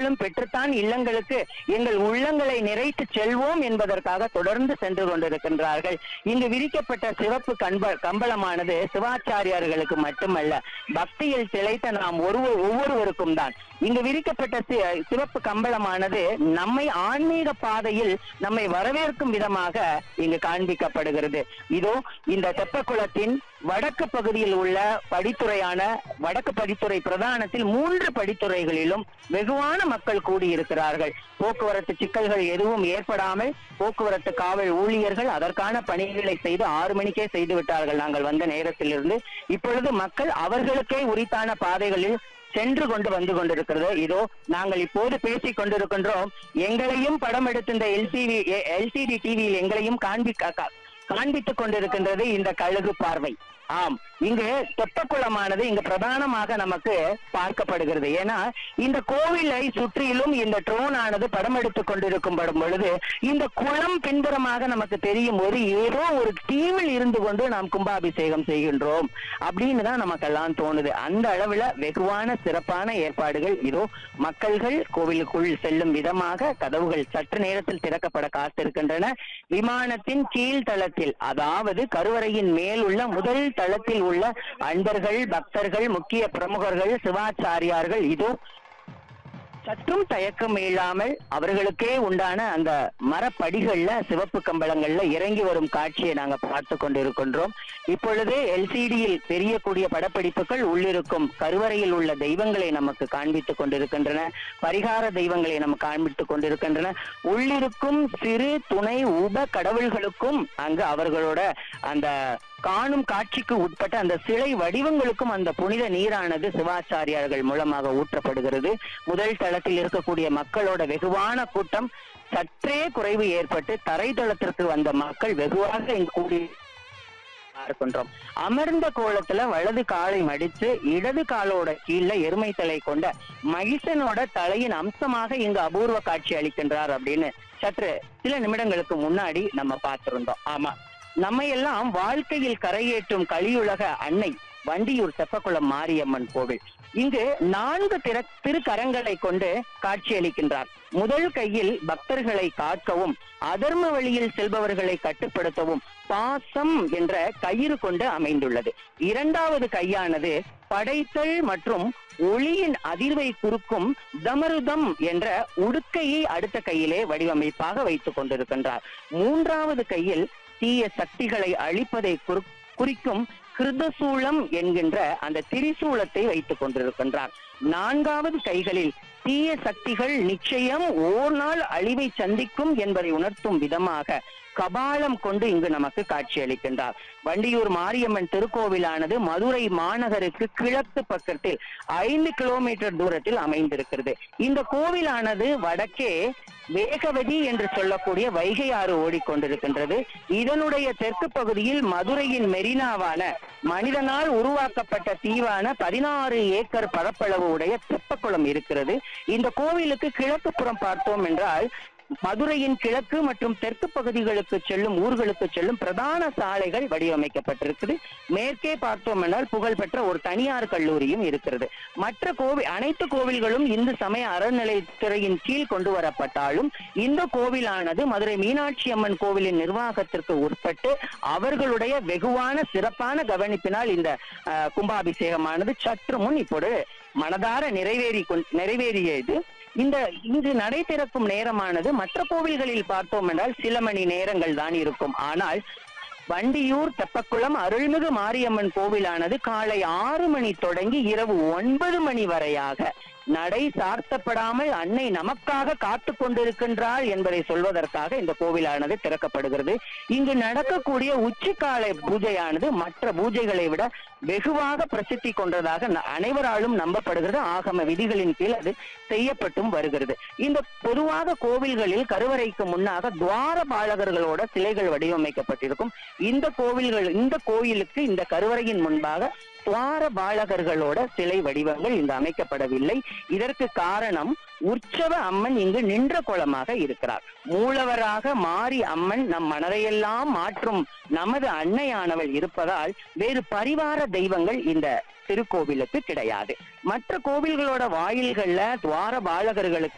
நாங்களும் பெற்றுத்தான் இல்லங்களுக்கு எங்கள் உள்ளங்களை நிறைத்து செல்வோம் என்பதற்காக தொடர்ந்து சென்று கொண்டிருக்கின்றார்கள் இங்கு விரிக்கப்பட்ட சிவப்பு கண்ப கம்பளமானது சிவாச்சாரியார்களுக்கு மட்டுமல்ல பக்தியில் திளைத்த நாம் ஒருவர் ஒவ்வொருவருக்கும் தான் இங்கு விரிக்கப்பட்ட சி- சிவப்பு கம்பளமானது நம்மை ஆன்மீக பாதையில் நம்மை வரவேற்கும் விதமாக இங்கு காண்பிக்கப்படுகிறது இதோ இந்த தெப்பக்குளத்தின் வடக்கு பகுதியில் உள்ள படித்துறையான வடக்கு படித்துறை பிரதானத்தில் மூன்று படித்துறைகளிலும் வெகுவான மக்கள் கூடியிருக்கிறார்கள் போக்குவரத்து சிக்கல்கள் எதுவும் ஏற்படாமல் போக்குவரத்து காவல் ஊழியர்கள் அதற்கான பணிகளை செய்து ஆறு மணிக்கே செய்து விட்டார்கள் நாங்கள் வந்த நேரத்திலிருந்து இப்பொழுது மக்கள் அவர்களுக்கே உரித்தான பாதைகளில் சென்று கொண்டு வந்து கொண்டிருக்கிறது இதோ நாங்கள் இப்போது பேசிக் கொண்டிருக்கின்றோம் எங்களையும் படம் எடுத்த இந்த எல்சிவி எல்சிடி டிவியில் எங்களையும் காண்பிக்க கா- காண்பித்துக் கொண்டிருக்கின்றது இந்த கழுகு பார்வை ஆம் இங்கு தெப்பக்குளமானது இங்கு பிரதானமாக நமக்கு பார்க்கப்படுகிறது ஏன்னா இந்த கோவிலை சுற்றிலும் இந்த ட்ரோன் ஆனது படம் எடுத்துக் கொண்டிருக்கும் படும் பொழுது இந்த குளம் பின்புறமாக நமக்கு தெரியும் போது ஏதோ ஒரு தீவில் இருந்து கொண்டு நாம் கும்பாபிஷேகம் செய்கின்றோம் அப்படின்னு தான் நமக்கெல்லாம் தோணுது அந்த அளவுல வெகுவான சிறப்பான ஏற்பாடுகள் இதோ மக்கள்கள் கோவிலுக்குள் செல்லும் விதமாக கதவுகள் சற்று நேரத்தில் திறக்கப்பட காத்திருக்கின்றன விமானத்தின் கீழ்த்தளத்தில் அதாவது கருவறையின் மேல் உள்ள முதல் தளத்தில் உள்ள அன்பர்கள் பக்தர்கள் முக்கிய பிரமுகர்கள் சிவாச்சாரியார்கள் இதோ சற்றும் தயக்கம் இல்லாமல் அவர்களுக்கே உண்டான அந்த மரப்படிகள்ல சிவப்பு கம்பளங்கள்ல இறங்கி வரும் காட்சியை நாங்க பார்த்து கொண்டிருக்கின்றோம் இப்பொழுது எல்சிடியில் தெரியக்கூடிய படப்பிடிப்புகள் உள்ளிருக்கும் கருவறையில் உள்ள தெய்வங்களை நமக்கு காண்பித்துக் கொண்டிருக்கின்றன பரிகார தெய்வங்களை நமக்கு காண்பித்துக் கொண்டிருக்கின்றன உள்ளிருக்கும் சிறு துணை உப கடவுள்களுக்கும் அங்கு அவர்களோட அந்த காணும் காட்சிக்கு உட்பட்ட அந்த சிலை வடிவங்களுக்கும் அந்த புனித நீரானது சிவாச்சாரியார்கள் மூலமாக ஊற்றப்படுகிறது முதல் தளத்தில் இருக்கக்கூடிய மக்களோட வெகுவான கூட்டம் சற்றே குறைவு ஏற்பட்டு தரைத்தளத்திற்கு வந்த மக்கள் வெகுவாக இங்கு கூடி இருக்கின்றோம் அமர்ந்த கோலத்துல வலது காலை மடித்து இடது காலோட கீழே எருமை தலை கொண்ட மகிஷனோட தலையின் அம்சமாக இங்கு அபூர்வ காட்சி அளிக்கின்றார் அப்படின்னு சற்று சில நிமிடங்களுக்கு முன்னாடி நம்ம பார்த்திருந்தோம் ஆமா நம்ம எல்லாம் வாழ்க்கையில் கரையேற்றும் கலியுலக அன்னை வண்டியூர் தெப்பக்குளம் மாரியம்மன் கோவில் இங்கு நான்கு திற திருக்கரங்களை கொண்டு காட்சியளிக்கின்றார் முதல் கையில் பக்தர்களை காக்கவும் அதர்ம வழியில் செல்பவர்களை கட்டுப்படுத்தவும் பாசம் என்ற கயிறு கொண்டு அமைந்துள்ளது இரண்டாவது கையானது படைத்தல் மற்றும் ஒளியின் அதிர்வை குறுக்கும் தமருதம் என்ற உடுக்கையை அடுத்த கையிலே வடிவமைப்பாக வைத்துக் கொண்டிருக்கின்றார் மூன்றாவது கையில் தீய சக்திகளை அழிப்பதை குறி- குறிக்கும் கிருதசூலம் என்கின்ற அந்த திரிசூலத்தை வைத்துக் கொண்டிருக்கின்றார் நான்காவது கைகளில் தீய சக்திகள் நிச்சயம் ஓர் நாள் அழிவை சந்திக்கும் என்பதை உணர்த்தும் விதமாக கபாலம் கொண்டு இங்கு நமக்கு காட்சியளிக்கின்றார் வண்டியூர் மாரியம்மன் திருக்கோவிலானது மதுரை மாநகருக்கு கிழக்கு பக்கத்தில் ஐந்து கிலோமீட்டர் தூரத்தில் அமைந்திருக்கிறது இந்த கோவிலானது வடக்கே வேகவதி என்று சொல்லக்கூடிய வைகை ஆறு ஓடிக்கொண்டிருக்கின்றது இதனுடைய தெற்கு பகுதியில் மதுரையின் மெரினாவான மனிதனால் உருவாக்கப்பட்ட தீவான பதினாறு ஏக்கர் பரப்பளவு உடைய தெப்பக்குளம் இருக்கிறது இந்த கோவிலுக்கு கிழக்கு புறம் பார்த்தோம் என்றால் மதுரையின் கிழக்கு மற்றும் தெற்கு பகுதிகளுக்கு செல்லும் ஊர்களுக்கு செல்லும் பிரதான சாலைகள் வடிவமைக்கப்பட்டிருக்குது மேற்கே பார்த்தோம் என்றால் புகழ்பெற்ற ஒரு தனியார் கல்லூரியும் இருக்கிறது மற்ற கோவில் அனைத்து கோவில்களும் இந்து சமய அறநிலைத்துறையின் கீழ் கொண்டு வரப்பட்டாலும் இந்த கோவிலானது மதுரை மீனாட்சி அம்மன் கோவிலின் நிர்வாகத்திற்கு உட்பட்டு அவர்களுடைய வெகுவான சிறப்பான கவனிப்பினால் இந்த அஹ், கும்பாபிஷேகமானது சற்று முன் இப்போது மனதார நிறைவேறி கொண்- நிறைவேறியது இந்த இங்கு நடை திறக்கும் நேரமானது மற்ற கோவில்களில் பார்த்தோம் என்றால் சில மணி நேரங்கள் தான் இருக்கும் ஆனால் வண்டியூர் தெப்பக்குளம் அருள்மிகு மாரியம்மன் கோவிலானது காலை ஆறு மணி தொடங்கி இரவு ஒன்பது மணி வரையாக நடை சார்த்தப்படாமல் அன்னை நமக்காக காத்து கொண்டிருக்கின்றாள் என்பதை சொல்வதற்காக இந்த கோவிலானது திறக்கப்படுகிறது இங்கு நடக்கக்கூடிய உச்சிக்கால பூஜையானது மற்ற பூஜைகளை விட வெகுவாக பிரசித்தி கொண்டதாக ந- அனைவராலும் நம்பப்படுகிறது ஆகம விதிகளின் கீழ் அது செய்யப்பட்டும் வருகிறது இந்த பொதுவாக கோவில்களில் கருவறைக்கு முன்னாக துவார பாலகர்களோட சிலைகள் வடிவமைக்கப்பட்டிருக்கும் இந்த கோவில்கள் இந்த கோயிலுக்கு இந்த கருவறையின் முன்பாக துவார பாலகர்களோட சிலை வடிவங்கள் இங்கு அமைக்கப்படவில்லை இதற்கு காரணம் உற்சவ அம்மன் இங்கு நின்ற கோலமாக இருக்கிறார் மூலவராக மாறி அம்மன் நம் மனதையெல்லாம் மாற்றும் நமது அன்னையானவள் இருப்பதால் வேறு பரிவார தெய்வங்கள் இந்த திருக்கோவிலுக்கு கிடையாது மற்ற கோவில்களோட வாயில்கள்ல துவார பாலகர்களுக்கு